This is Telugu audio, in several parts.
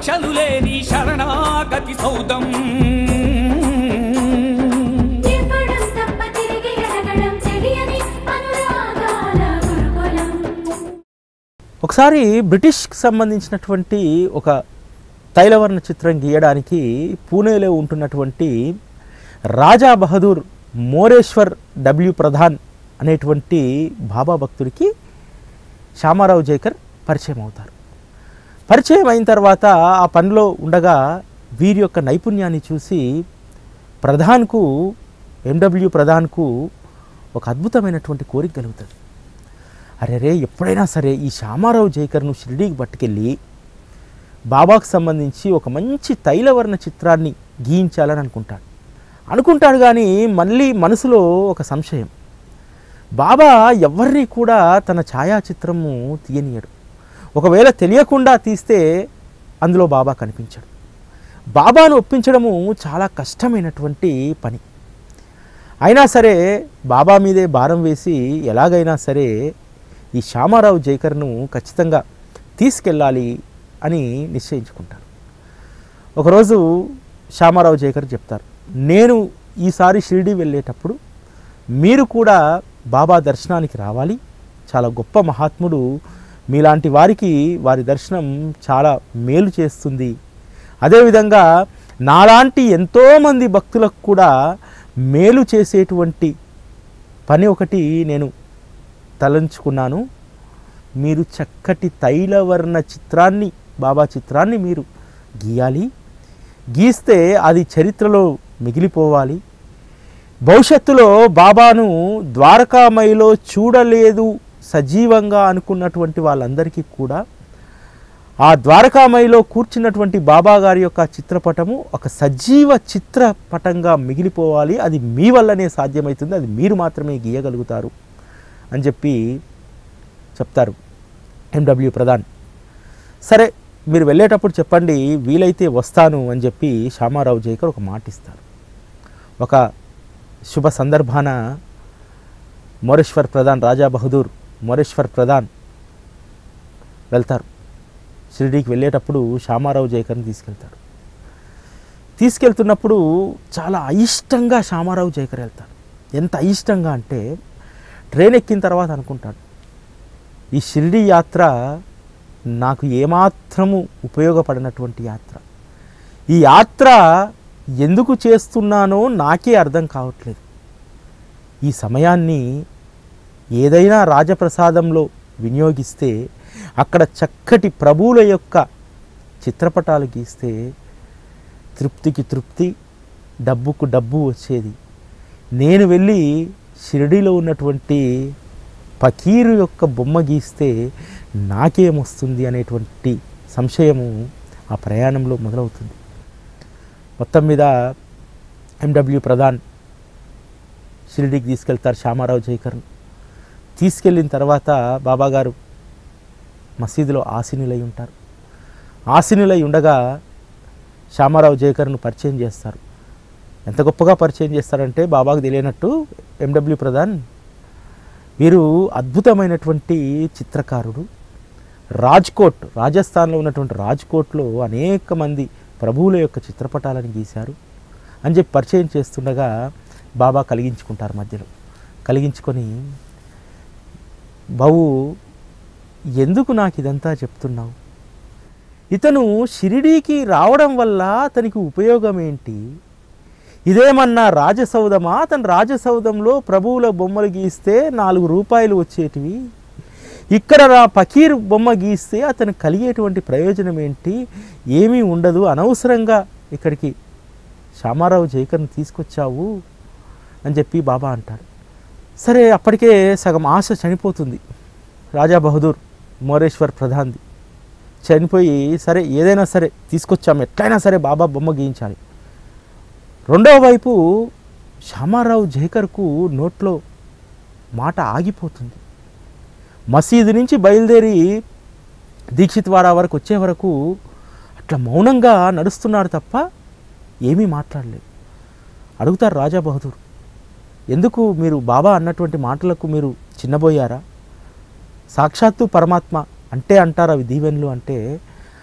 కక్షలు లేని శరణాగతి సౌదం ఇవ్వడం తప్ప తిరిగి అడగడం తెలియని అనురాగాల గురుకులం ఒకసారి బ్రిటిష్కి సంబంధించినటువంటి ఒక తైలవర్ణ చిత్రం గీయడానికి పూణేలో ఉంటున్నటువంటి రాజా బహదూర్ మోరేశ్వర్ డబ్ల్యూ ప్రధాన్ అనేటువంటి బాబా భక్తుడికి శ్యామారావు జైకర్ పరిచయం అవుతారు పరిచయం అయిన తర్వాత ఆ పనిలో ఉండగా వీరి యొక్క నైపుణ్యాన్ని చూసి ప్రధాన్కు ఎండబ్ల్యూ ప్రధాన్కు ఒక అద్భుతమైనటువంటి కోరిక కలుగుతుంది అరే రే ఎప్పుడైనా సరే ఈ శ్యామారావు జైకర్ను షిరిడీకి పట్టుకెళ్ళి బాబాకు సంబంధించి ఒక మంచి తైలవర్ణ చిత్రాన్ని గీయించాలని అనుకుంటాడు అనుకుంటాడు కానీ మళ్ళీ మనసులో ఒక సంశయం బాబా ఎవరిని కూడా తన ఛాయాచిత్రము తీయనీయడు ఒకవేళ తెలియకుండా తీస్తే అందులో బాబా కనిపించడు బాబాను ఒప్పించడము చాలా కష్టమైనటువంటి పని అయినా సరే బాబా మీదే భారం వేసి ఎలాగైనా సరే ఈ శ్యామారావు జైకర్ను ఖచ్చితంగా తీసుకెళ్ళాలి అని నిశ్చయించుకుంటారు ఒకరోజు శ్యామారావు జైకర్ చెప్తారు నేను ఈసారి షిరిడి వెళ్ళేటప్పుడు మీరు కూడా బాబా దర్శనానికి రావాలి చాలా గొప్ప మహాత్ముడు మీలాంటి వారికి వారి దర్శనం చాలా మేలు చేస్తుంది అదేవిధంగా నాలాంటి ఎంతోమంది భక్తులకు కూడా మేలు చేసేటువంటి పని ఒకటి నేను తలంచుకున్నాను మీరు చక్కటి తైలవర్ణ చిత్రాన్ని బాబా చిత్రాన్ని మీరు గీయాలి గీస్తే అది చరిత్రలో మిగిలిపోవాలి భవిష్యత్తులో బాబాను ద్వారకామయిలో చూడలేదు సజీవంగా అనుకున్నటువంటి వాళ్ళందరికీ కూడా ఆ ద్వారకామయిలో కూర్చున్నటువంటి బాబా గారి యొక్క చిత్రపటము ఒక సజీవ చిత్రపటంగా మిగిలిపోవాలి అది మీ వల్లనే సాధ్యమవుతుంది అది మీరు మాత్రమే గీయగలుగుతారు అని చెప్పి చెప్తారు ఎండబ్ల్యూ ప్రధాన్ సరే మీరు వెళ్ళేటప్పుడు చెప్పండి వీలైతే వస్తాను అని చెప్పి శ్యామారావు జైకర్ ఒక మాట ఇస్తారు ఒక శుభ సందర్భాన మొరేశ్వర్ ప్రధాన్ రాజా బహదూర్ మొరేశ్వర్ ప్రధాన్ వెళ్తారు షిరిడీకి వెళ్ళేటప్పుడు శ్యామారావు జైకర్ని తీసుకెళ్తాడు తీసుకెళ్తున్నప్పుడు చాలా అయిష్టంగా శ్యామారావు జైకర్ వెళ్తాడు ఎంత అయిష్టంగా అంటే ట్రైన్ ఎక్కిన తర్వాత అనుకుంటాడు ఈ షిరిడి యాత్ర నాకు ఏమాత్రము ఉపయోగపడినటువంటి యాత్ర ఈ యాత్ర ఎందుకు చేస్తున్నానో నాకే అర్థం కావట్లేదు ఈ సమయాన్ని ఏదైనా రాజప్రసాదంలో వినియోగిస్తే అక్కడ చక్కటి ప్రభువుల యొక్క చిత్రపటాలు గీస్తే తృప్తికి తృప్తి డబ్బుకు డబ్బు వచ్చేది నేను వెళ్ళి షిరిడీలో ఉన్నటువంటి ఫకీరు యొక్క బొమ్మ గీస్తే నాకేమొస్తుంది అనేటువంటి సంశయము ఆ ప్రయాణంలో మొదలవుతుంది మొత్తం మీద ఎండబ్ల్యూ ప్రధాన్ షిరిడీకి తీసుకెళ్తారు శ్యామారావు జైకర్ను తీసుకెళ్ళిన తర్వాత బాబాగారు మసీదులో ఆసీనులై ఉంటారు ఆసీనులై ఉండగా శ్యామారావు జైకర్ను పరిచయం చేస్తారు ఎంత గొప్పగా పరిచయం చేస్తారంటే బాబాకు తెలియనట్టు ఎండబ్ల్యూ ప్రధాన్ వీరు అద్భుతమైనటువంటి చిత్రకారుడు రాజ్కోట్ రాజస్థాన్లో ఉన్నటువంటి రాజ్కోట్లో అనేక మంది ప్రభువుల యొక్క చిత్రపటాలను గీశారు అని చెప్పి పరిచయం చేస్తుండగా బాబా కలిగించుకుంటారు మధ్యలో కలిగించుకొని బావు ఎందుకు నాకు ఇదంతా చెప్తున్నావు ఇతను షిరిడీకి రావడం వల్ల అతనికి ఉపయోగం ఏంటి ఇదేమన్నా రాజసౌధమా అతను రాజసౌధంలో ప్రభువుల బొమ్మలు గీస్తే నాలుగు రూపాయలు వచ్చేటివి ఇక్కడ నా పకీర్ బొమ్మ గీస్తే అతను కలిగేటువంటి ప్రయోజనం ఏంటి ఏమీ ఉండదు అనవసరంగా ఇక్కడికి శ్యామారావు జైకర్ని తీసుకొచ్చావు అని చెప్పి బాబా అంటాడు సరే అప్పటికే సగం ఆశ చనిపోతుంది రాజా బహదూర్ మోరేశ్వర్ ప్రధాన్ది చనిపోయి సరే ఏదైనా సరే తీసుకొచ్చాము ఎట్లయినా సరే బాబా బొమ్మ గీయించాలి రెండవ వైపు శ్యామారావు జైకర్కు నోట్లో మాట ఆగిపోతుంది మసీదు నుంచి బయలుదేరి దీక్షిత్ వారా వరకు వచ్చే వరకు అట్లా మౌనంగా నడుస్తున్నాడు తప్ప ఏమీ మాట్లాడలేదు అడుగుతారు రాజా బహదూర్ ఎందుకు మీరు బాబా అన్నటువంటి మాటలకు మీరు చిన్నబోయారా సాక్షాత్తు పరమాత్మ అంటే అంటారు అవి దీవెనలు అంటే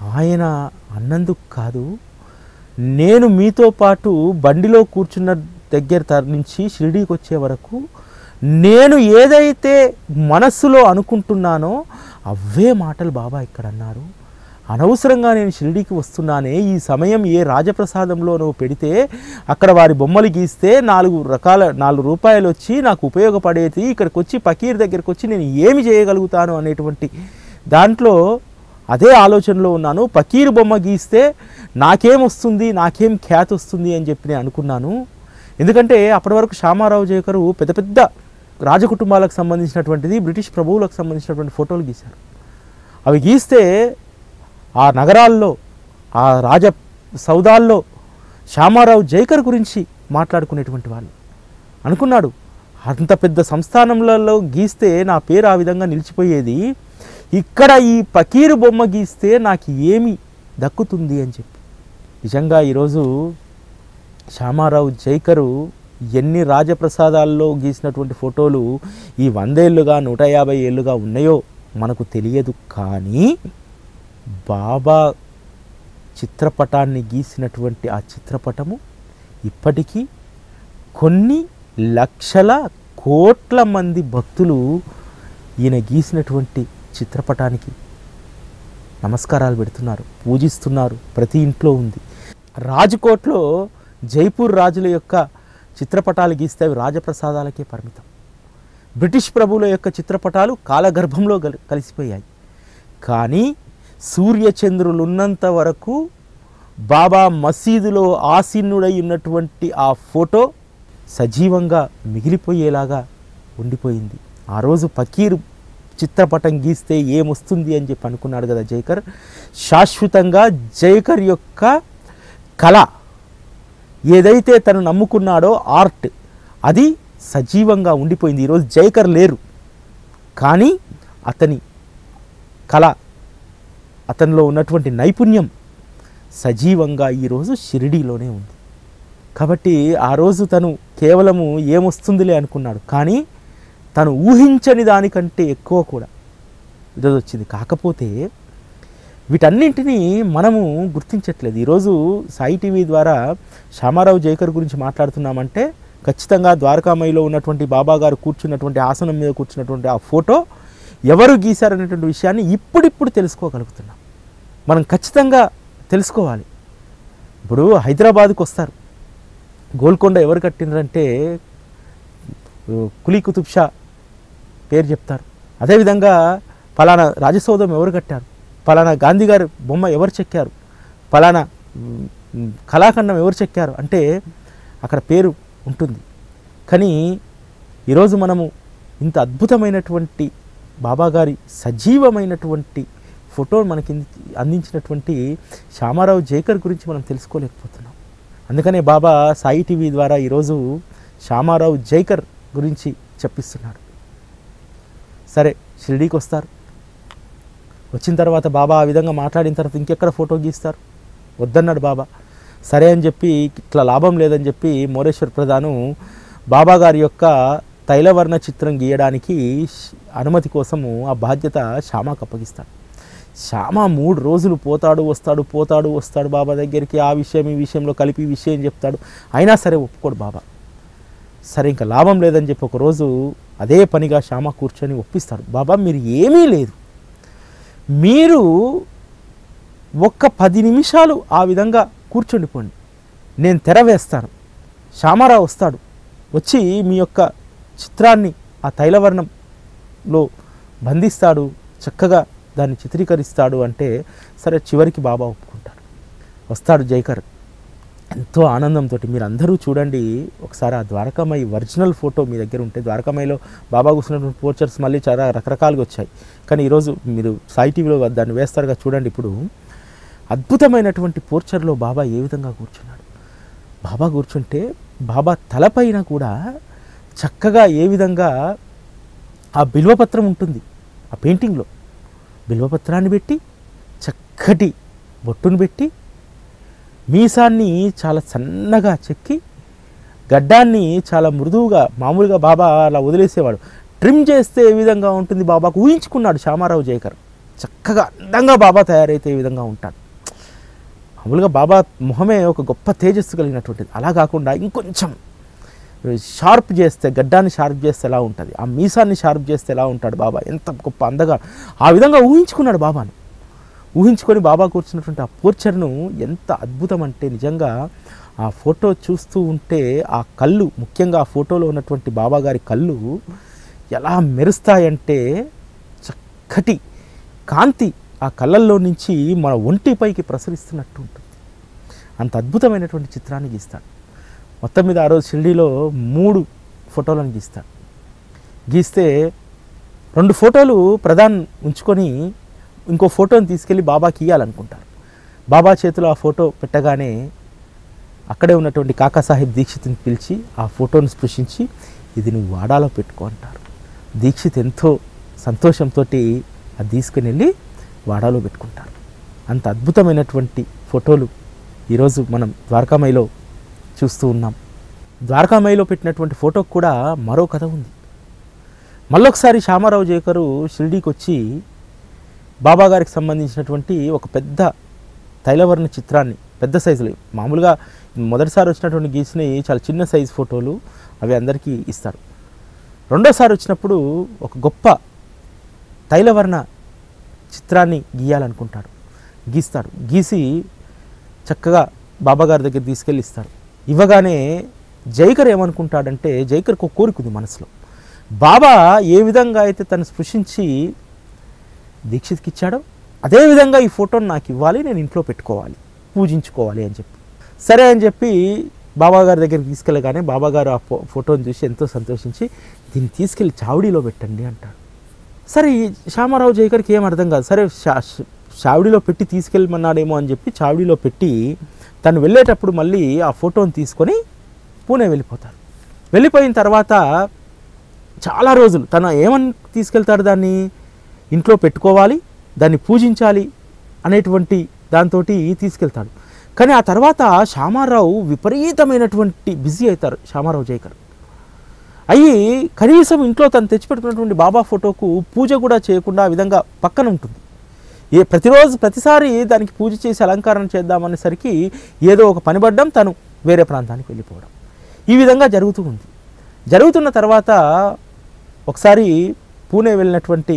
ఆయన అన్నందుకు కాదు నేను మీతో పాటు బండిలో కూర్చున్న దగ్గర త- నుంచి షిరిడీకి వచ్చే వరకు నేను ఏదైతే మనస్సులో అనుకుంటున్నానో అవే మాటలు బాబా ఇక్కడ అన్నారు అనవసరంగా నేను షిరిడీకి వస్తున్నానే ఈ సమయం ఏ రాజప్రసాదంలోనో పెడితే అక్కడ వారి బొమ్మలు గీస్తే నాలుగు రకాల నాలుగు రూపాయలు వచ్చి నాకు ఉపయోగపడేది ఇక్కడికి వచ్చి పకీర్ దగ్గరికి వచ్చి నేను ఏమి చేయగలుగుతాను అనేటువంటి దాంట్లో అదే ఆలోచనలో ఉన్నాను పకీరు బొమ్మ గీస్తే నాకేం వస్తుంది నాకేం ఖ్యాతి వస్తుంది అని చెప్పి నేను అనుకున్నాను ఎందుకంటే అప్పటి వరకు శ్యామారావు జయకరు పెద్ద పెద్ద రాజకుటుంబాలకు సంబంధించినటువంటిది బ్రిటిష్ ప్రభువులకు సంబంధించినటువంటి ఫోటోలు గీశారు అవి గీస్తే ఆ నగరాల్లో ఆ రాజ సౌదాల్లో శ్యామారావు జైకర్ గురించి మాట్లాడుకునేటువంటి వాళ్ళు అనుకున్నాడు అంత పెద్ద సంస్థానములలో గీస్తే నా పేరు ఆ విధంగా నిలిచిపోయేది ఇక్కడ ఈ పకీరు బొమ్మ గీస్తే నాకు ఏమి దక్కుతుంది అని చెప్పి నిజంగా ఈరోజు శ్యామారావు జైకరు ఎన్ని రాజప్రసాదాల్లో గీసినటువంటి ఫోటోలు ఈ వందేళ్లుగా నూట యాభై ఏళ్ళుగా ఉన్నాయో మనకు తెలియదు కానీ బాబా చిత్రపటాన్ని గీసినటువంటి ఆ చిత్రపటము ఇప్పటికీ కొన్ని లక్షల కోట్ల మంది భక్తులు ఈయన గీసినటువంటి చిత్రపటానికి నమస్కారాలు పెడుతున్నారు పూజిస్తున్నారు ప్రతి ఇంట్లో ఉంది రాజ్కోట్లో జైపూర్ రాజుల యొక్క చిత్రపటాలు గీస్తే అవి రాజప్రసాదాలకే పరిమితం బ్రిటిష్ ప్రభువుల యొక్క చిత్రపటాలు కాలగర్భంలో గల- కలిసిపోయాయి కానీ సూర్యచంద్రులు ఉన్నంత వరకు బాబా మసీదులో ఆసీనుడై ఉన్నటువంటి ఆ ఫోటో సజీవంగా మిగిలిపోయేలాగా ఉండిపోయింది ఆ రోజు పకీర్ చిత్రపటం గీస్తే ఏమొస్తుంది అని చెప్పి అనుకున్నాడు కదా జైకర్ శాశ్వతంగా జైకర్ యొక్క కళ ఏదైతే తను నమ్ముకున్నాడో ఆర్ట్ అది సజీవంగా ఉండిపోయింది ఈరోజు జైకర్ లేరు కానీ అతని కళ అతనిలో ఉన్నటువంటి నైపుణ్యం సజీవంగా ఈరోజు షిరిడీలోనే ఉంది కాబట్టి ఆ రోజు తను కేవలము ఏమొస్తుందిలే అనుకున్నాడు కానీ తను ఊహించని దానికంటే ఎక్కువ కూడా ఈరోజు వచ్చింది కాకపోతే వీటన్నింటినీ మనము గుర్తించట్లేదు ఈరోజు సాయి టీవీ ద్వారా శ్యామారావు జైకర్ గురించి మాట్లాడుతున్నామంటే ఖచ్చితంగా ద్వారకామయిలో ఉన్నటువంటి బాబా గారు కూర్చున్నటువంటి ఆసనం మీద కూర్చున్నటువంటి ఆ ఫోటో ఎవరు గీశారనేటువంటి విషయాన్ని ఇప్పుడిప్పుడు తెలుసుకోగలుగుతున్నాం మనం ఖచ్చితంగా తెలుసుకోవాలి ఇప్పుడు హైదరాబాద్కు వస్తారు గోల్కొండ ఎవరు కట్టినారంటే కులీ కుతుబ్ షా పేరు చెప్తారు అదేవిధంగా ఫలానా రాజసౌధం ఎవరు కట్టారు ఫలానా గాంధీ గారి బొమ్మ ఎవరు చెక్కారు ఫలానా మ్, మ్, కళాఖండం ఎవరు చెక్కారు అంటే అక్కడ పేరు ఉంటుంది కానీ ఈరోజు మనము ఇంత అద్భుతమైనటువంటి బాబా గారి సజీవమైనటువంటి ఫోటో మనకి ఇంది- అందించినటువంటి శ్యామారావు జేకర్ గురించి మనం తెలుసుకోలేకపోతున్నాం అందుకనే బాబా సాయి టీవీ ద్వారా ఈరోజు శ్యామారావు జైకర్ గురించి చెప్పిస్తున్నాడు సరే షిరిడీకి వస్తారు వచ్చిన తర్వాత బాబా ఆ విధంగా మాట్లాడిన తర్వాత ఇంకెక్కడ ఫోటో గీస్తారు వద్దన్నాడు బాబా సరే అని చెప్పి ఇట్లా లాభం లేదని చెప్పి మోరేశ్వర్ ప్రధాను బాబా గారి యొక్క తైలవర్ణ చిత్రం గీయడానికి ష్- అనుమతి కోసము ఆ బాధ్యత శ్యామకు అప్పగిస్తాడు శ్యామ మూడు రోజులు పోతాడు వస్తాడు పోతాడు వస్తాడు బాబా దగ్గరికి ఆ విషయం ఈ విషయంలో కలిపి ఈ విషయం చెప్తాడు అయినా సరే ఒప్పుకోడు బాబా సరే ఇంకా లాభం లేదని చెప్పి ఒకరోజు అదే పనిగా శ్యామ కూర్చొని ఒప్పిస్తాడు బాబా మీరు ఏమీ లేదు మీరు ఒక్క పది నిమిషాలు ఆ విధంగా కూర్చుండిపోండి నేను తెర వేస్తాను శ్యామారావు వస్తాడు వచ్చి మీ యొక్క చిత్రాన్ని ఆ తైలవర్ణంలో బంధిస్తాడు చక్కగా దాన్ని చిత్రీకరిస్తాడు అంటే సరే చివరికి బాబా ఒప్పుకుంటాడు వస్తాడు జైకర్ ఎంతో ఆనందంతో మీరు అందరూ చూడండి ఒకసారి ఆ ద్వారకామయ్య ఒరిజినల్ ఫోటో మీ దగ్గర ఉంటే ద్వారకామయ్యలో బాబా కూర్చున్నటువంటి పోస్టర్స్ మళ్ళీ చాలా రకరకాలుగా వచ్చాయి కానీ ఈరోజు మీరు సాయి టీవీలో దాన్ని వేస్తారుగా చూడండి ఇప్పుడు అద్భుతమైనటువంటి పోర్చర్లో బాబా ఏ విధంగా కూర్చున్నాడు బాబా కూర్చుంటే బాబా తలపైన కూడా చక్కగా ఏ విధంగా ఆ బిల్వపత్రం ఉంటుంది ఆ పెయింటింగ్లో బిల్వపత్రాన్ని పెట్టి చక్కటి బొట్టును పెట్టి మీసాన్ని చాలా సన్నగా చెక్కి గడ్డాన్ని చాలా మృదువుగా మామూలుగా బాబా అలా వదిలేసేవాడు ట్రిమ్ చేస్తే ఏ విధంగా ఉంటుంది బాబాకు ఊహించుకున్నాడు శ్యామారావు జయకర్ చక్కగా అందంగా బాబా తయారైతే ఈ విధంగా ఉంటాడు మామూలుగా బాబా మొహమే ఒక గొప్ప తేజస్సు కలిగినటువంటిది అలా కాకుండా ఇంకొంచెం షార్ప్ చేస్తే గడ్డాన్ని షార్ప్ చేస్తే ఎలా ఉంటుంది ఆ మీసాన్ని షార్ప్ చేస్తే ఎలా ఉంటాడు బాబా ఎంత గొప్ప అందగా ఆ విధంగా ఊహించుకున్నాడు బాబాను ఊహించుకొని బాబా కూర్చున్నటువంటి ఆ పోర్చర్ను ఎంత అద్భుతం అంటే నిజంగా ఆ ఫోటో చూస్తూ ఉంటే ఆ కళ్ళు ముఖ్యంగా ఆ ఫోటోలో ఉన్నటువంటి బాబా గారి కళ్ళు ఎలా మెరుస్తాయంటే చక్కటి కాంతి ఆ కళ్ళల్లో నుంచి మన ఒంటిపైకి ప్రసరిస్తున్నట్టు ఉంటుంది అంత అద్భుతమైనటువంటి చిత్రాన్ని గీస్తాడు మొత్తం మీద ఆ రోజు షిరిడీలో మూడు ఫోటోలను గీస్తాడు గీస్తే రెండు ఫోటోలు ప్రధాన్ ఉంచుకొని ఇంకో ఫోటోని తీసుకెళ్ళి బాబాకి ఇవ్వాలనుకుంటారు బాబా చేతిలో ఆ ఫోటో పెట్టగానే అక్కడే ఉన్నటువంటి కాకాసాహెబ్ దీక్షిత్ని పిలిచి ఆ ఫోటోను స్పృశించి ఇది నువ్వు వాడాలో పెట్టుకో అంటారు దీక్షిత్ ఎంతో సంతోషంతో అది తీసుకుని వెళ్ళి వాడాలో పెట్టుకుంటారు అంత అద్భుతమైనటువంటి ఫోటోలు ఈరోజు మనం ద్వారకామయిలో చూస్తూ ఉన్నాం ద్వారకామయిలో పెట్టినటువంటి ఫోటోకు కూడా మరో కథ ఉంది మళ్ళొకసారి శ్యామారావు జేకరు షిరిడీకి వచ్చి బాబా గారికి సంబంధించినటువంటి ఒక పెద్ద తైలవర్ణ చిత్రాన్ని పెద్ద సైజులో మామూలుగా మొదటిసారి వచ్చినటువంటి గీసినవి చాలా చిన్న సైజు ఫోటోలు అవి అందరికీ ఇస్తారు రెండోసారి వచ్చినప్పుడు ఒక గొప్ప తైలవర్ణ చిత్రాన్ని గీయాలనుకుంటాడు గీస్తాడు గీసి చక్కగా బాబాగారి దగ్గర తీసుకెళ్ళి ఇస్తాడు ఇవ్వగానే జైకర్ ఏమనుకుంటాడంటే జైకర్కి ఒక కోరిక ఉంది మనసులో బాబా ఏ విధంగా అయితే తను స్పృశించి దీక్షిత్కి ఇచ్చాడో అదేవిధంగా ఈ ఫోటోని నాకు ఇవ్వాలి నేను ఇంట్లో పెట్టుకోవాలి పూజించుకోవాలి అని చెప్పి సరే అని చెప్పి బాబాగారి దగ్గరికి తీసుకెళ్ళగానే బాబాగారు ఆ ఫో ఫోటోని చూసి ఎంతో సంతోషించి దీన్ని తీసుకెళ్ళి చావడిలో పెట్టండి అంటాడు సరే ఈ శ్యామారావు జైకర్కి ఏం అర్థం కాదు సరే షా చావిడిలో పెట్టి తీసుకెళ్ళమన్నాడేమో అని చెప్పి చావిడిలో పెట్టి తను వెళ్ళేటప్పుడు మళ్ళీ ఆ ఫోటోని తీసుకొని పూణే వెళ్ళిపోతారు వెళ్ళిపోయిన తర్వాత చాలా రోజులు తను ఏమని తీసుకెళ్తాడు దాన్ని ఇంట్లో పెట్టుకోవాలి దాన్ని పూజించాలి అనేటువంటి దాంతో తీసుకెళ్తాడు కానీ ఆ తర్వాత శ్యామారావు విపరీతమైనటువంటి బిజీ అవుతారు శ్యామారావు జైకర్ అయ్యి కనీసం ఇంట్లో తను తెచ్చిపెట్టుకున్నటువంటి బాబా ఫోటోకు పూజ కూడా చేయకుండా ఆ విధంగా పక్కన ఉంటుంది ఏ ప్రతిరోజు ప్రతిసారి దానికి పూజ చేసి అలంకరణ చేద్దామనేసరికి ఏదో ఒక పని పడ్డం తను వేరే ప్రాంతానికి వెళ్ళిపోవడం ఈ విధంగా జరుగుతూ ఉంది జరుగుతున్న తర్వాత ఒకసారి పూణే వెళ్ళినటువంటి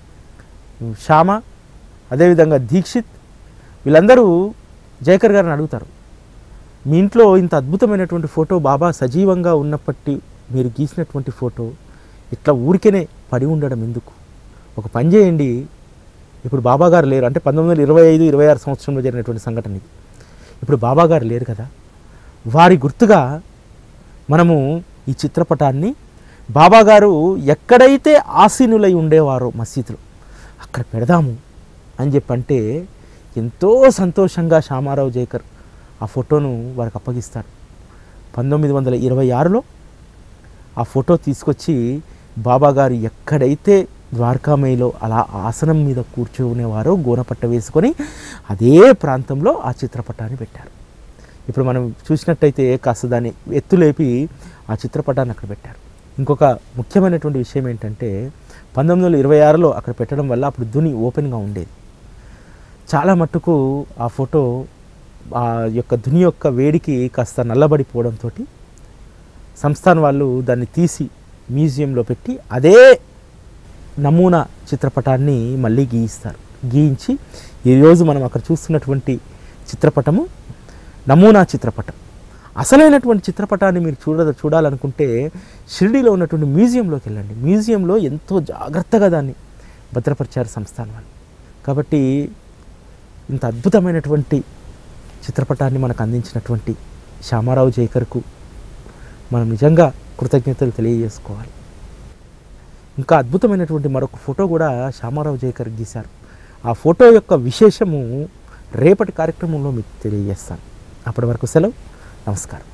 శ్యామ అదేవిధంగా దీక్షిత్ వీళ్ళందరూ జయకర్ గారిని అడుగుతారు మీ ఇంట్లో ఇంత అద్భుతమైనటువంటి ఫోటో బాబా సజీవంగా ఉన్నప్పటి మీరు గీసినటువంటి ఫోటో ఇట్లా ఊరికేనే పడి ఉండడం ఎందుకు ఒక పని చేయండి ఇప్పుడు బాబా గారు లేరు అంటే పంతొమ్మిది వందల ఇరవై ఐదు ఇరవై ఆరు సంవత్సరంలో జరిగినటువంటి సంఘటన ఇది ఇప్పుడు బాబా గారు లేరు కదా వారి గుర్తుగా మనము ఈ చిత్రపటాన్ని బాబా గారు ఎక్కడైతే ఆసీనులై ఉండేవారో మసీదులో అక్కడ పెడదాము అని చెప్పంటే ఎంతో సంతోషంగా శ్యామారావు జేకర్ ఆ ఫోటోను వారికి అప్పగిస్తాడు పంతొమ్మిది వందల ఇరవై ఆరులో ఆ ఫోటో తీసుకొచ్చి బాబా గారు ఎక్కడైతే ద్వారకామయిలో అలా ఆసనం మీద కూర్చునేవారో గోనపట్ట వేసుకొని అదే ప్రాంతంలో ఆ చిత్రపటాన్ని పెట్టారు ఇప్పుడు మనం చూసినట్టయితే కాస్త దాన్ని ఎత్తులేపి ఆ చిత్రపటాన్ని అక్కడ పెట్టారు ఇంకొక ముఖ్యమైనటువంటి విషయం ఏంటంటే పంతొమ్మిది వందల ఇరవై ఆరులో అక్కడ పెట్టడం వల్ల అప్పుడు దుని ఓపెన్గా ఉండేది చాలా మట్టుకు ఆ ఫోటో ఆ యొక్క దుని యొక్క వేడికి కాస్త నల్లబడిపోవడంతో సంస్థాన్ వాళ్ళు దాన్ని తీసి మ్యూజియంలో పెట్టి అదే నమూనా చిత్రపటాన్ని మళ్ళీ గీయిస్తారు గీయించి ఈరోజు మనం అక్కడ చూస్తున్నటువంటి చిత్రపటము నమూనా చిత్రపటం అసలైనటువంటి చిత్రపటాన్ని మీరు చూడ చూడాలనుకుంటే షిరిడీలో ఉన్నటువంటి మ్యూజియంలోకి వెళ్ళండి మ్యూజియంలో ఎంతో జాగ్రత్తగా దాన్ని భద్రపరిచారు సంస్థాన్ వాళ్ళు కాబట్టి ఇంత అద్భుతమైనటువంటి చిత్రపటాన్ని మనకు అందించినటువంటి శ్యామారావు జైకర్కు మనం నిజంగా కృతజ్ఞతలు తెలియజేసుకోవాలి ఇంకా అద్భుతమైనటువంటి మరొక ఫోటో కూడా శ్యామారావు జైకర్ గీశారు ఆ ఫోటో యొక్క విశేషము రేపటి కార్యక్రమంలో మీకు తెలియజేస్తాను అప్పటి వరకు సెలవు నమస్కారం